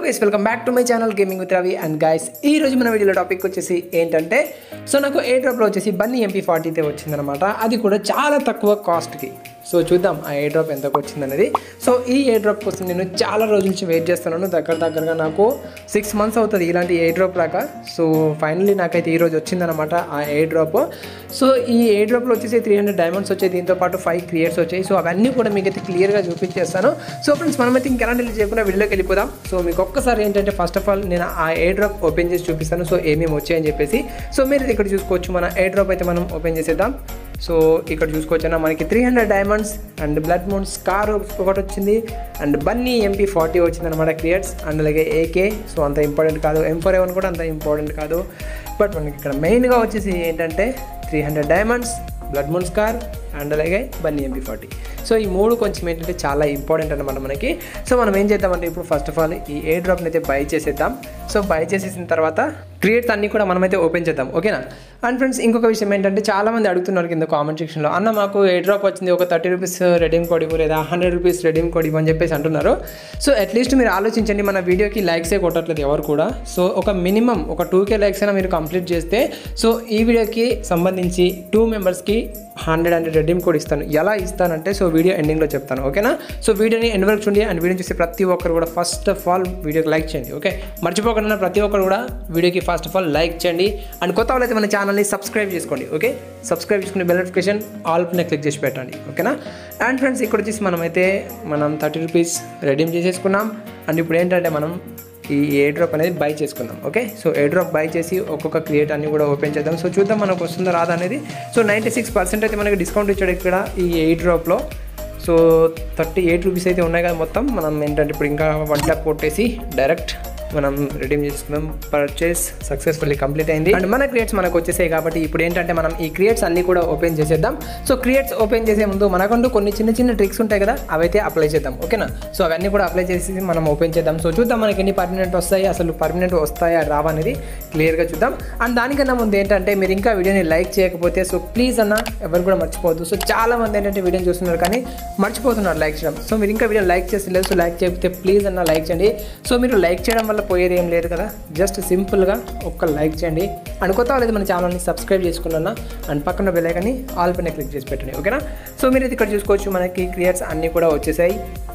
guys welcome back to my channel gaming with Ravi and guys ఈ రోజు మన వీడియోలో టాపిక్ వచ్చేసి ఏంటంటే సో నాకు ఏ డ్రాప్లో వచ్చేసి బన్నీ ఎంపీ ఫార్టీతే వచ్చిందనమాట అది కూడా చాలా తక్కువ కాస్ట్కి సో చూద్దాం ఆ ఏ డ్రాప్ ఎంతకు వచ్చిందనేది సో ఈ ఏ డ్రాప్ కోసం నేను చాలా రోజుల నుంచి వెయిట్ చేస్తున్నాను దగ్గర దగ్గరగా నాకు సిక్స్ మంత్స్ అవుతుంది ఇలాంటి ఏ డ్రాప్ రాక సో ఫైనల్లీ నాకైతే ఈ రోజు వచ్చిందనమాట ఆ ఏ డ్రాప్ సో ఈ ఏ డ్రాప్లో వచ్చేసి త్రీ హండ్రెడ్ డైమండ్స్ వచ్చాయి దీంతో పాటు ఫైవ్ క్రియేట్స్ వచ్చాయి సో అవన్నీ కూడా మీకు అయితే క్లియర్గా చూపించేస్తాను సో ఫ్రెండ్స్ మనమైతే ఇంకెలాంటి చేయకుండా వీడియోకి వెళ్ళిపోదాం సో మీకు ఒక్కసారి ఏంటంటే ఫస్ట్ ఆఫ్ ఆల్ నేను ఆ ఏ డ్రాప్ ఓపెన్ చేసి చూపిస్తాను సో ఏమేమి వచ్చాయని చెప్పేసి సో మీరు ఇక్కడ చూసుకోవచ్చు మన ఏ డ్రాప్ అయితే మనం ఓపెన్ చేసేద్దాం సో ఇక్కడ చూసుకోవచ్చునా మనకి three hundred diamonds and blood moons car ఒకటి వచ్చింది అండ్ బన్నీ ఎంపీ ఫార్టీ వచ్చింది అనమాట క్రియేట్స్ అండ్ అలాగే ఏకే సో అంత ఇంపార్టెంట్ కాదు ఎం ఫోర్ ఎవన్ కూడా అంత ఇంపార్టెంట్ కాదు బట్ మనకి ఇక్కడ మెయిన్గా వచ్చేసి ఏంటంటే three hundred diamonds blood moons car and అలాగే బన్నీ ఎంపీ ఫార్టీ సో ఈ మూడు కొంచెం ఏంటంటే చాలా ఇంపార్టెంట్ అనమాట మనకి సో మనం ఏం చేద్దామంటే ఇప్పుడు ఫస్ట్ ఆఫ్ ఆల్ ఈ ఏ డ్రాప్ని అయితే బై చేసేద్దాం సో బై చేసేసిన తర్వాత క్రియేట్స్ అన్ని కూడా మనమైతే ఓపెన్ చేద్దాం ఓకేనా అండ్ ఫ్రెండ్స్ ఇంకొక విషయం ఏంటంటే చాలా మంది అడుగుతున్నారు కింద కామెంట్ సెక్షన్లో అన్న మాకు ఏ డ్రాప్ వచ్చింది ఒక థర్టీ రూపీస్ రెడీమ్ కోడ్ ఇవ్వు లేదా హండ్రెడ్ రూపీస్ రెడీమ్ కోడ్ ఇవ్వు అని చెప్పేసి అంటున్నారు సో అట్లీస్ట్ మీరు ఆలోచించండి మన వీడియోకి లైక్సే కొట్టట్లేదు ఎవరు కూడా సో ఒక మినిమం ఒక టూ కే లైక్స్ అయినా మీరు కంప్లీట్ చేస్తే సో ఈ వీడియోకి సంబంధించి టూ మెంబర్స్కి హండ్రెడ్ హండ్రెడ్ రెడీమ్ కోడ్ ఇస్తాను ఎలా ఇస్తానంటే సో వీడియో ఎండింగ్లో చెప్తాను ఓకేనా సో వీడియోని ఎండ్ వరకు చూడండి అండ్ వీడియో చూసి ప్రతి ఒక్కరు కూడా ఫస్ట్ ఆఫ్ ఆల్ వీడియోకి లైక్ చేయండి ఓకే మర్చిపోకుండా ప్రతి ఒక్కరు కూడా వీడియోకి ఫస్ట్ ఆఫ్ ఆల్ లైక్ చేయండి అండ్ కొత్త వాళ్ళైతే మన ఛానల్ని సబ్స్క్రైబ్ చేసుకోండి ఓకే సబ్స్క్రైబ్ చేసుకుని బెల్ నోటిఫికేషన్ ఆల్ పైన క్లిక్ చేసి పెట్టండి ఓకేనా అండ్ ఫ్రెండ్స్ ఇక్కడ వచ్చేసి మనమైతే మనం థర్టీ రూపీస్ రెడీమ్ చేసేసుకున్నాం అండ్ ఇప్పుడు ఏంటంటే మనం ఈ ఏ డ్రాప్ అనేది బై చేసుకుందాం okay so air drop buy చేసి ఒక్కొక్క క్రియేట్ అన్ని కూడా ఓపెన్ చేద్దాం సో చూద్దాం మనకు వస్తుందా రాదా అనేది సో నైంటీ సిక్స్ పర్సెంట్ అయితే మనకి డిస్కౌంట్ ఇచ్చాడు ఇక్కడ ఈ ఏ డ్రాప్లో సో థర్టీ ఎయిట్ రూపీస్ అయితే ఉన్నాయి కదా మొత్తం మనం ఏంటంటే ఇప్పుడు ఇంకా వన్ ట్యాప్ కొట్టేసి డైరెక్ట్ మనం రిడీమ్ చేసుకుందాం పర్చేస్ సక్సెస్ఫుల్లీ కంప్లీట్ అయింది అండ్ మన క్రియేట్స్ మనకు వచ్చేసాయి కాబట్టి ఇప్పుడు ఏంటంటే మనం ఈ క్రియేట్స్ అన్ని కూడా ఓపెన్ చేసేద్దాం సో క్రియేట్స్ ఓపెన్ చేసే ముందు మనకంటూ కొన్ని చిన్న చిన్న ట్రిక్స్ ఉంటాయి కదా అవైతే అప్లై చేద్దాం ఓకేనా సో అవన్నీ కూడా అప్లై చేసి మనం ఓపెన్ చేద్దాం సో చూద్దాం మనకి ఎన్ని పర్మనెంట్ వస్తాయి అసలు పర్మనెంట్ వస్తాయా రావా అనేది క్లియర్గా చూద్దాం అండ్ దానికన్నా ముందు ఏంటంటే మీరు ఇంకా వీడియోని లైక్ చేయకపోతే సో ప్లీజ్ అన్న ఎవరు కూడా మర్చిపోవద్దు సో చాలా మంది ఏంటంటే వీడియోని చూస్తున్నారు కానీ మర్చిపోతున్నారు లైక్ చేయడం సో మీరు ఇంకా వీడియో లైక్ చేస్తలేదు సో లైక్ చేయకపోతే ప్లీజ్ అన్న లైక్ చేయండి సో మీరు లైక్ చేయడం వల్ల పోయేది ఏం లేదు కదా జస్ట్ సింపుల్గా ఒక్క లైక్ చేయండి అండ్ కొత్త వాళ్ళైతే మన ఛానల్ని సబ్స్క్రైబ్ చేసుకున్నా అండ్ పక్కన బెల్లైకని ఆల్ పైన క్లిక్ చేసి పెట్టండి ఓకేనా సో మీరు ఇది ఇక్కడ చూసుకోవచ్చు మనకి క్రియేట్స్ అన్నీ కూడా వచ్చేసాయి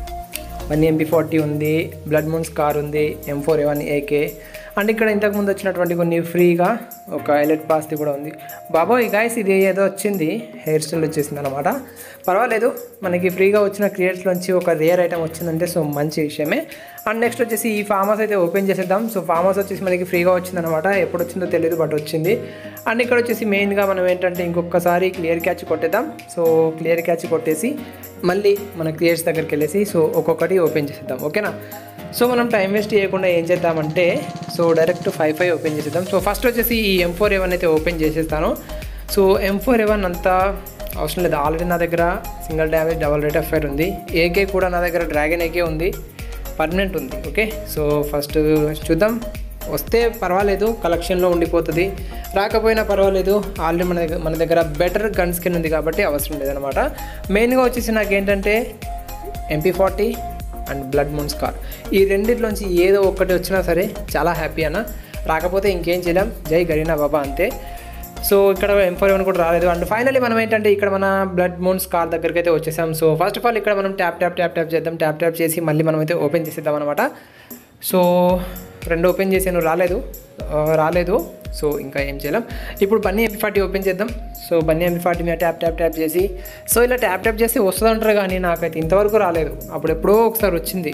వన్ ఎంపీ ఫార్టీ ఉంది బ్లడ్ మూన్స్ కార్ ఉంది M four A one AK and ఇక్కడ ఇంతకుముందు వచ్చినటువంటి కొన్ని ఫ్రీగా ఒక ఎలెట్ పాస్ది కూడా ఉంది బాబోయ్ గాయస్ ఇది ఏదో వచ్చింది హెయిర్ స్టైల్ వచ్చేసింది అనమాట పర్వాలేదు మనకి ఫ్రీగా వచ్చిన క్రియేట్స్లోంచి ఒక రేర్ ఐటమ్ వచ్చిందంటే సో మంచి విషయమే అండ్ నెక్స్ట్ వచ్చేసి ఈ ఫామ్ హౌస్ అయితే ఓపెన్ చేసేద్దాం సో ఫామ్ హౌస్ వచ్చేసి మనకి ఫ్రీగా వచ్చిందనమాట ఎప్పుడు వచ్చిందో తెలియదు బట్ వచ్చింది అండ్ ఇక్కడ వచ్చేసి మెయిన్గా మనం ఏంటంటే ఇంకొకసారి క్లియర్ క్యాచ్ కొట్టేద్దాం సో క్లియర్ క్యాచ్ కొట్టేసి మళ్ళీ మన క్రియేట్స్ దగ్గరికి వెళ్ళేసి సో ఒక్కొక్కటి ఓపెన్ చేసేద్దాం ఓకేనా సో మనం టైం వేస్ట్ చేయకుండా ఏం చేద్దామంటే so direct five five open చేసేద్దాం సో ఫస్ట్ వచ్చేసి ఈ ఎం ఫోర్ ఎవన్ అయితే ఓపెన్ చేసేస్తాను సో ఎం ఫోర్ ఎవన్ అంతా అవసరం లేదు ఆల్రెడీ నా దగ్గర single damage double rate of fire ఉంది ఏకే కూడా నా దగ్గర డ్రాగన్ ఏకే ఉంది పర్మనెంట్ ఉంది ఓకే సో ఫస్ట్ చూద్దాం వస్తే పర్వాలేదు కలెక్షన్లో ఉండిపోతుంది రాకపోయినా పర్వాలేదు ఆల్రెడీ మన దగ్గర మన దగ్గర బెటర్ గన్ స్కిన్ ఉంది కాబట్టి అవసరం లేదనమాట మెయిన్గా వచ్చేసి నాకు ఏంటంటే MP forty and blood moons car ఈ రెండిట్లోంచి ఏదో ఒక్కటి వచ్చినా సరే చాలా హ్యాపీ అన్న రాకపోతే ఇంకేం చేయలేం జై గరీనా బాబా అంతే సో ఇక్కడ ఎం ఫోర్ కూడా రాలేదు అండ్ ఫైనల్లీ మనం ఏంటంటే ఇక్కడ మన బ్లడ్ మూన్స్ కార్ దగ్గరికి అయితే వచ్చేసాం సో ఫస్ట్ ఆఫ్ ఆల్ ఇక్కడ మనం ట్యాప్ ట్యాప్ ట్యాప్ ట్యాప్ చేద్దాం ట్యాప్ ట్యాప్ చేసి మళ్ళీ మనం అయితే ఓపెన్ చేసేద్దాం అనమాట సో రెండు ఓపెన్ చేసాను రాలేదు ఆ, రాలేదు సో ఇంకా ఏం చేయలేం ఇప్పుడు బన్నీ ఎంపీ ఫార్టీ ఓపెన్ చేద్దాం సో బన్నీ ఎంపీ ఫార్టీ మీద ట్యాప్ ట్యాప్ ట్యాప్ చేసి సో ఇలా ట్యాప్ ట్యాప్ చేస్తే వస్తుంది అంటారు కానీ నాకైతే ఇంతవరకు రాలేదు అప్పుడు ఎప్పుడో ఒకసారి వచ్చింది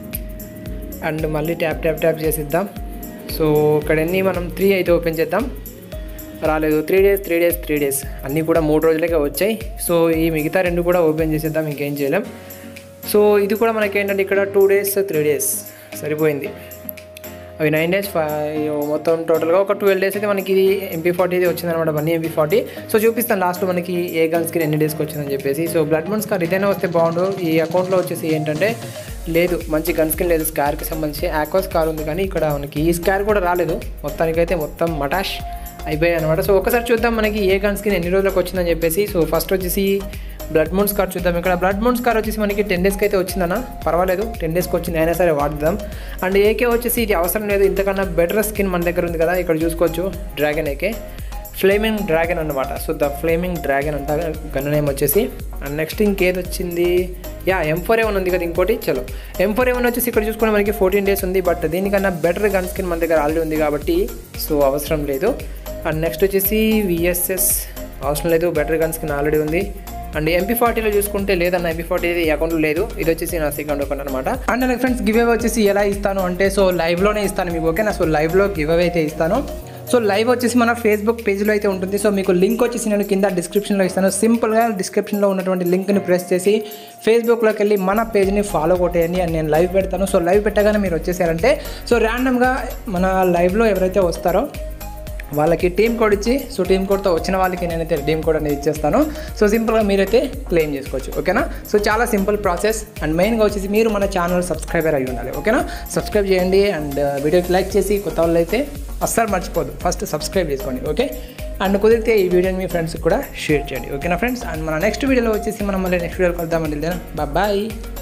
అండ్ మళ్ళీ ట్యాప్ ట్యాప్ ట్యాప్ చేసిద్దాం సో ఇక్కడ అన్నీ మనం త్రీ అయితే ఓపెన్ చేద్దాం రాలేదు three days three days three days అన్నీ కూడా మూడు రోజులకే వచ్చాయి సో ఈ మిగతా రెండు కూడా ఓపెన్ చేసేద్దాం ఇంకేం చేయలేం సో ఇది కూడా మనకి ఏంటంటే ఇక్కడ టూ డేస్ త్రీ డేస్ సరిపోయింది అవి నైన్ డేస్ ఫైవ్ మొత్తం టోటల్గా ఒక ట్వెల్వ్ డేస్ అయితే మనకి ఇది ఎంపీ ఫార్టీ అయితే వచ్చిందనమాట వన్ ఎంపీ ఫార్టీ సో చూపిస్తాను లాస్ట్లో మనకి ఏ గన్స్కి ఎన్ని డేస్కి వచ్చిందని చెప్పేసి సో బ్లడ్ మన్స్ కార్ ఇదైనా వస్తే బాగుండు ఈ అకౌంట్లో వచ్చేసి ఏంటంటే లేదు మంచి గన్ స్కిన్ లేదు స్కార్కి సంబంధించి ఆక్వాస్ కార్ ఉంది కానీ ఇక్కడ మనకి ఈ స్కార్ కూడా రాలేదు మొత్తానికైతే మొత్తం మటాష్ అయిపోయాయి అనమాట సో ఒకసారి చూద్దాం మనకి ఏ గన్ స్కిన్ ఎన్ని రోజులకు వచ్చిందని చెప్పేసి సో ఫస్ట్ వచ్చేసి బ్లడ్ మూన్ స్కార్ చూద్దాం ఇక్కడ బ్లడ్ మూన్ స్కార్ వచ్చేసి మనకి టెన్ డేస్కి అయితే వచ్చిందన్న పర్వాలేదు టెన్ డేస్కి వచ్చింది అయినా సరే వాడుదాం అండ్ ఏకే వచ్చేసి ఇది అవసరం లేదు ఇంతకన్నా బెటర్ స్కిన్ మన దగ్గర ఉంది కదా ఇక్కడ చూసుకోవచ్చు డ్రాగన్ ఏకే ఫ్లేమింగ్ డ్రాగన్ అనమాట సో ద ఫ్లేమింగ్ డ్రాగన్ అంట గన్ నేమ్ వచ్చేసి అండ్ నెక్స్ట్ ఇంకేది వచ్చింది యా ఎం ఫోర్ ఏవన్ ఉంది కదా ఇంకోటి చలో ఎం ఫోర్ ఏవన్ వచ్చేసి ఇక్కడ చూసుకుంటే మనకి ఫోర్టీన్ డేస్ ఉంది బట్ దీనికన్నా బెటర్ గన్ స్కిన్ మన దగ్గర ఆల్రెడీ ఉంది కాబట్టి సో అవసరం లేదు అండ్ నెక్స్ట్ వచ్చేసి విఎస్ఎస్ అవసరం లేదు బెటర్ గన్ స్కిన్ ఆల్రెడీ ఉంది అండ్ ఎంపీ ఫార్టీలో చూసుకుంటే లేదన్న ఎంపీ ఫార్టీ ఈ అకౌంట్లో లేదు ఇది వచ్చేసి నా సెకండ్ అకౌంట్ అనమాట అండ్ నాకు ఫ్రెండ్స్ గివ్ అవే వచ్చేసి ఎలా ఇస్తాను అంటే సో లైవ్లోనే ఇస్తాను మీకు ఓకేనా సో లైవ్లో గివ్ అవే అయితే ఇస్తాను సో లైవ్ వచ్చేసి మన ఫేస్బుక్ పేజ్లో అయితే ఉంటుంది సో మీకు లింక్ వచ్చేసి నేను కింద డిస్క్రిప్షన్లో ఇస్తాను సింపుల్గా డిస్క్రిప్షన్లో ఉన్నటువంటి లింక్ని ప్రెస్ చేసి ఫేస్బుక్లోకి వెళ్ళి మన పేజ్ని ఫాలో కొట్టేయండి అండ్ నేను లైవ్ పెడతాను సో లైవ్ పెట్టగానే మీరు వచ్చేసారంటే సో ర్యాండమ్గా మన లైవ్లో ఎవరైతే వస్తారో వాళ్ళకి టీమ్ కోడ్ ఇచ్చి సో టీమ్ కోడ్తో వచ్చిన వాళ్ళకి నేనైతే టీమ్ కోడ్ అనేది ఇచ్చేస్తాను సో సింపుల్గా మీరైతే క్లెయిమ్ చేసుకోవచ్చు ఓకేనా సో చాలా సింపుల్ ప్రాసెస్ అండ్ మెయిన్గా వచ్చేసి మీరు మన ఛానల్ సబ్స్క్రైబర్ అయి ఉండాలి ఓకేనా సబ్స్క్రైబ్ చేయండి అండ్ వీడియోకి లైక్ చేసి కొత్త వాళ్ళు అయితే అస్సలు మర్చిపోదు ఫస్ట్ సబ్స్క్రైబ్ చేసుకోండి ఓకే అండ్ కుదిరితే ఈ వీడియోని మీ ఫ్రెండ్స్కి కూడా షేర్ చేయండి ఓకేనా ఫ్రెండ్స్ అండ్ మన నెక్స్ట్ వీడియోలో వచ్చేసి మనం మళ్ళీ నెక్స్ట్ వీడియోకి వెళ్దామండి బాయ్